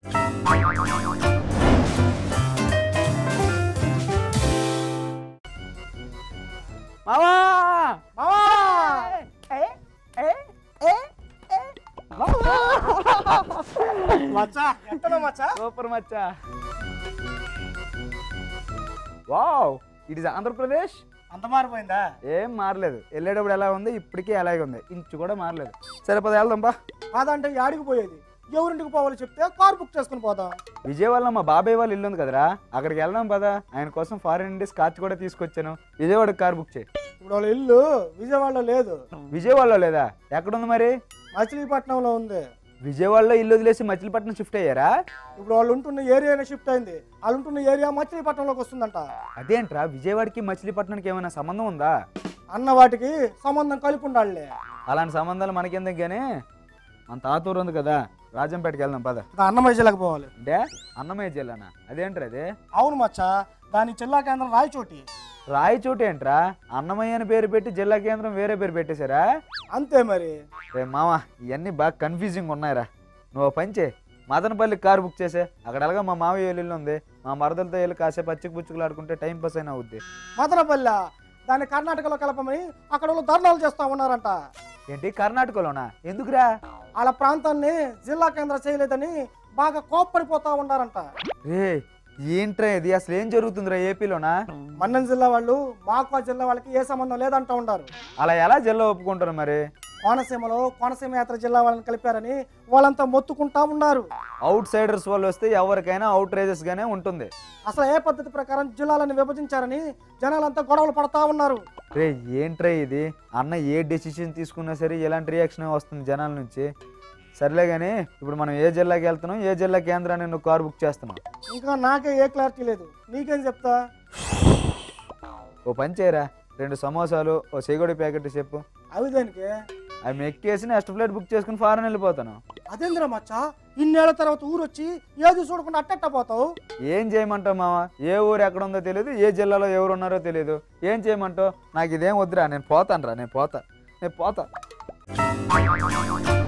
మావా మావా మచ్చా ఎక్కడ మచ్చా సూపర్ మచ్చా వావ్ ఇట్ ఇస్ ఆంధ్రప్రదేశ్ అంత మారిపోయిందా ఏం మారలేదు వెళ్ళేటప్పుడు ఎలా ఉంది ఇప్పటికీ అలాగే ఉంది ఇంచు కూడా మారలేదు సరే పద వెళ్దాం బా కాదంటే యాడికి పోయేది ఎవరింటికి పోవాలో చెప్తే కార్ బుక్ చేసుకుని పోదాం విజయవాడలో మా బాబాయ్ వాళ్ళు ఇల్లు ఉంది కదరా అక్కడికి వెళ్దాం పదా ఆయన కోసం ఫారిన్ నుండి స్కాచ్ కూడా తీసుకొచ్చాను విజయవాడకి కార్ బుక్ చేయి ఇప్పుడు వాళ్ళ ఇల్లు విజయవాడలో లేదు విజయవాడలో లేదా ఎక్కడుంది మరి మచిలీపట్నంలో ఉంది విజయవాడలో ఇల్లు వదిలేసి మచిలీపట్నం షిఫ్ట్ అయ్యారా ఇప్పుడు వాళ్ళు ఉంటున్న ఏరియానే షిఫ్ట్ అయింది వాళ్ళు ఉంటున్న ఏరియా మచిలీపట్నంలోకి వస్తుందంట అదేంట్రా విజయవాడకి మచిలీపట్నానికి ఏమైనా సంబంధం ఉందా అన్న వాటికి సంబంధం కలిపి ఉండాలిలే అలాంటి సంబంధాలు మనకెందుకు కానీ మన తాతూరు ఉంది కదా రాజంపేటకి వెళ్దాం పద ఇంకా అన్నమయ్య జిల్లాకు పోవాలి అంటే అన్నమయ్య జిల్లానా అదేంట్రా అదే అవును మచ్చా దాని జిల్లా కేంద్రం రాయచోటి రాయచోటి ఏంట్రా అన్నమయ్య అని పేరు పెట్టి జిల్లా కేంద్రం వేరే పేరు పెట్టేశారా అంతే మరి రే మామ ఇవన్నీ బాగా కన్ఫ్యూజింగ్ ఉన్నాయిరా నువ్వు ఓ పని చేయి మదనపల్లి కార్ బుక్ చేసే అక్కడ ఎలాగో మా మావయ్య వాళ్ళ ఇల్లు ఉంది మా మరదలతో వెళ్ళి కాసేపు పచ్చికి పుచ్చుకులు ఆడుకుంటే టైం పాస్ అయినా అవుద్ది మదనపల్లె దాన్ని కర్ణాటకలో కలపమని అక్కడ వాళ్ళు ధర్నాలు చేస్తా ఉన్నారంట ఏంటి కర్ణాటకలోనా ఎందుకురా వాళ్ళ ప్రాంతాన్ని జిల్లా కేంద్రం చేయలేదని బాగా కోప్పడిపోతా ఉన్నారంట రే ఏంట్రా ఇది అసలు ఏం జరుగుతుందిరా ఏపీలోనా మన్నెం జిల్లా వాళ్ళు మాకు జిల్లా వాళ్ళకి ఏ సంబంధం లేదంటా ఉన్నారు అలా ఎలా జిల్లా ఒప్పుకుంటారు మరి కోనసీమలో కోనసీమ యాత్ర జిల్లా వాళ్ళని కలిపారని వాళ్ళంతా మొత్తుకుంటా ఉన్నారు అవుట్ సైడర్స్ వాళ్ళు వస్తే ఎవరికైనా అవుట్ రేజెస్ గానే ఉంటుంది అసలు ఏ పద్ధతి ప్రకారం జిల్లాలను విభజించారని జనాలంతా గొడవలు పడతా ఉన్నారు రే ఏంట్రా ఇది అన్న ఏ డెసిషన్ తీసుకున్నా సరే ఎలాంటి రియాక్షన్ వస్తుంది జనాల నుంచి సర్లే కానీ ఇప్పుడు మనం ఏ జిల్లాకి వెళ్తున్నాం ఏ జిల్లా కేంద్రాన్ని నువ్వు కార్ బుక్ చేస్తున్నావు ఇంకా నాకే ఏ క్లారిటీ లేదు నీకేం చెప్తా ఓ పని చేయరా రెండు సమోసాలు ఓ చేగొడి ప్యాకెట్ చెప్పు అవి దేనికి అవి మెక్కేసి నెక్స్ట్ ఫ్లైట్ బుక్ చేసుకుని ఫారెన్ వెళ్ళిపోతాను అదేంద్రా మచ్చా ఇన్నేళ్ల తర్వాత ఊరు వచ్చి ఏది చూడకుండా అట్టెట్ట పోతావు ఏం చేయమంటావు మామ ఏ ఊరు ఎక్కడ ఉందో తెలియదు ఏ జిల్లాలో ఎవరు ఉన్నారో తెలియదు ఏం చేయమంటావు నాకు ఇదేం వద్దురా నేను పోతాను రా నేను పోతా నేను పోతా